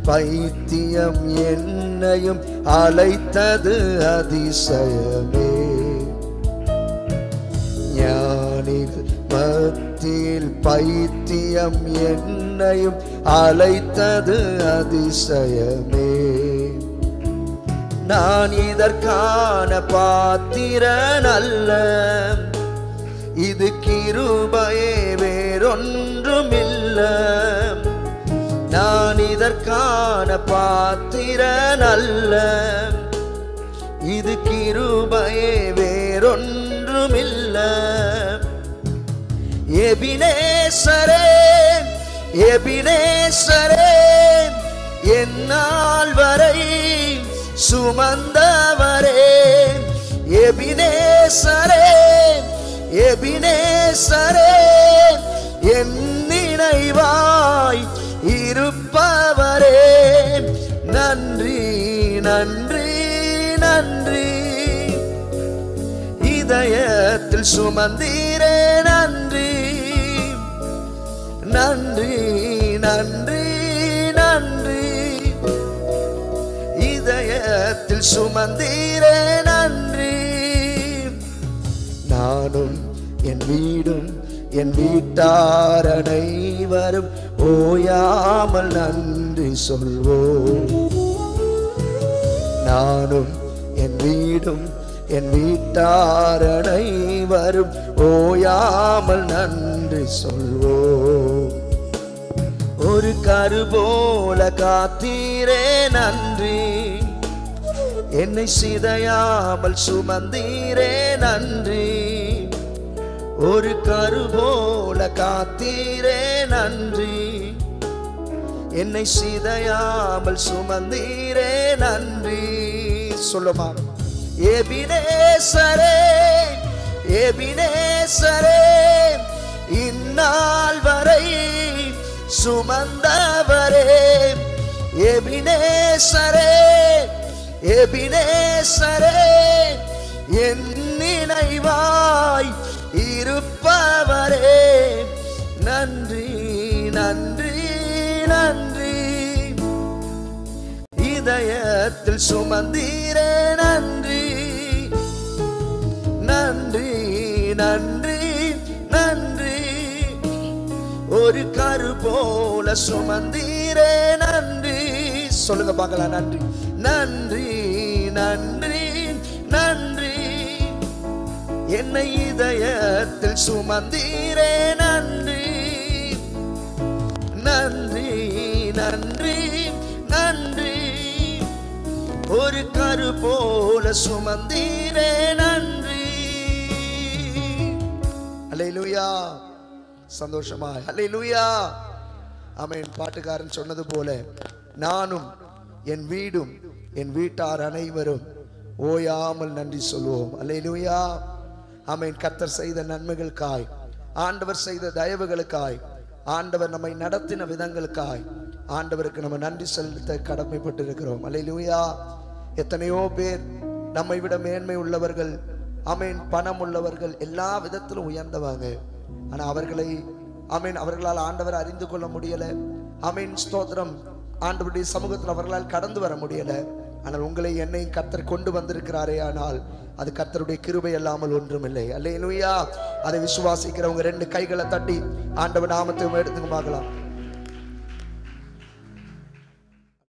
பைத்தியம் என்னையும் அழைத்தது அதிசயமே ஞானிகள் மத்தியில் பைத்தியம் என்னையும் அழைத்தது அதிசயமே நான் இதற்கான பாத்திரன் அல்ல இது கிருபையே வேறொன்றுமில்ல நான் இதற்கான பாத்திரன் அல்ல இது கிருபையே வேறொன்றுமில்ல எபினேசரே எபினேசரே என்னால் வரை சுமந்தவரே எபினேசரே எபினேசரே என் நினைவாய் இருப்பவரே நன்றி நன்றி நன்றி இதயத்தில் சுமந்தீரே நன்றி நன்றி நன்றி நன்றி இதயத்தில் சுமந்தீரே நன்றி நானும் என் வீடும் என் வீட்டார் அனைவரும் ஓயாமல் நன்றி சொல்வோம் நானும் என் வீடும் என் வீட்டார் அனைவரும் ஓயாமல் நன்றி சொல்வோம் ஒரு கரு போல காத்தீரே நன்றி என்னை சிதையாமல் சுமந்தீரே நன்றி ஒரு கரு போல காத்தீரே நன்றி என்னை சிதையாமல் சுமந்தீரே நன்றி சொல்லுமா எபினேசரே எபினேசரே இந்நாள் வரை சுமந்தவரே எபினேசரே எபினேசரே என் நினைவாய் இருப்பவரே நன்றி நன்றி நன்றி இதயத்தில் சுமந்தீரே நன்றி நன்றி நன்றி நன்றி ஒரு கரு போல சுமந்தீரே நன்றி சொல்லுங்க பார்க்கலாம் நன்றி நன்றி நன்றி நன்றி என்னை இதயத்தில் சுமந்தீரே நன்றி நன்றி நன்றி நன்றி ஒரு கரு போல சுமந்தீரே நன்றி அல்லேலூயா சந்தோஷமா அல்லேலூயா ஆமென் பாட்டுக்காரன் சொன்னது போல நானும் என் வீடும் என் வீட்டார் அனைவரும் ஓயாமல் நன்றி சொல்வோம் அல்லேலூயா ஆமென் கர்த்தர் செய்த நன்மைகளுக்காய் ஆண்டவர் செய்த தயவுகளுக்காய் ஆண்டவர் நம்மை நடத்தின விதங்களுக்காய் ஆண்டவருக்கு நம்ம நன்றி செலுத்த கடமைப்பட்டு இருக்கிறோம் அல்லேலூயா எத்தனையோ பேர் நம்மை விட மேன்மை உள்ளவர்கள் ஆமென் பணம் உள்ளவர்கள் எல்லா விதத்திலும் உயர்ந்தவங்க ஆனா அவர்களை ஆமென் அவர்களால் ஆண்டவர் அறிந்து கொள்ள முடியல ஆமென் ஸ்தோத்திரம் ஆண்டவருடைய சமூகத்தில் அவர்களால் கடந்து வர முடியல ஆனால் உங்களை என்னையும் கர்த்தர் கொண்டு வந்திருக்கிறாரே ஆனால் அது கர்த்தருடைய கிருபை அல்லாமல் ஒன்றுமில்லை அல்லேலூயா அதை விசுவாசிக்கிறவங்க ரெண்டு கைகளை தட்டி ஆண்டவர் நாமத்தை எடுத்துக்க பார்க்கலாம்